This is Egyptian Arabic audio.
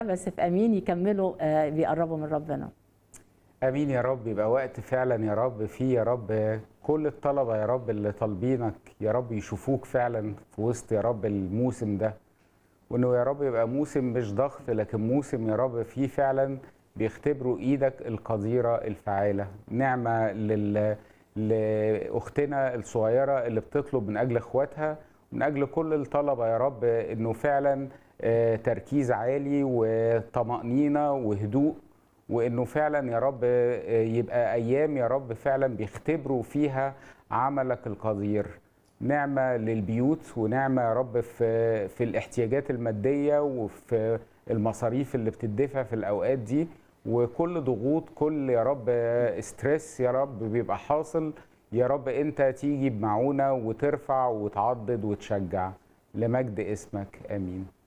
بس في امين يكملوا آه، بيقربوا من ربنا امين يا رب يبقى وقت فعلا يا رب فيه يا رب كل الطلبه يا رب اللي طالبينك يا رب يشوفوك فعلا في وسط يا رب الموسم ده وانه يا رب يبقى موسم مش ضغط لكن موسم يا رب فيه فعلا بيختبروا ايدك القديره الفعاله نعمه لل لاختنا الصغيره اللي بتطلب من اجل اخواتها من اجل كل الطلبه يا رب انه فعلا آه، تركيز عالي وطمانينه وهدوء وانه فعلا يا رب آه، يبقى ايام يا رب فعلا بيختبروا فيها عملك القدير نعمه للبيوت ونعمه يا رب في في الاحتياجات الماديه وفي المصاريف اللي بتدفع في الاوقات دي وكل ضغوط كل يا رب آه، ستريس يا رب بيبقى حاصل يا رب انت تيجي بمعونه وترفع وتعضد وتشجع لمجد اسمك امين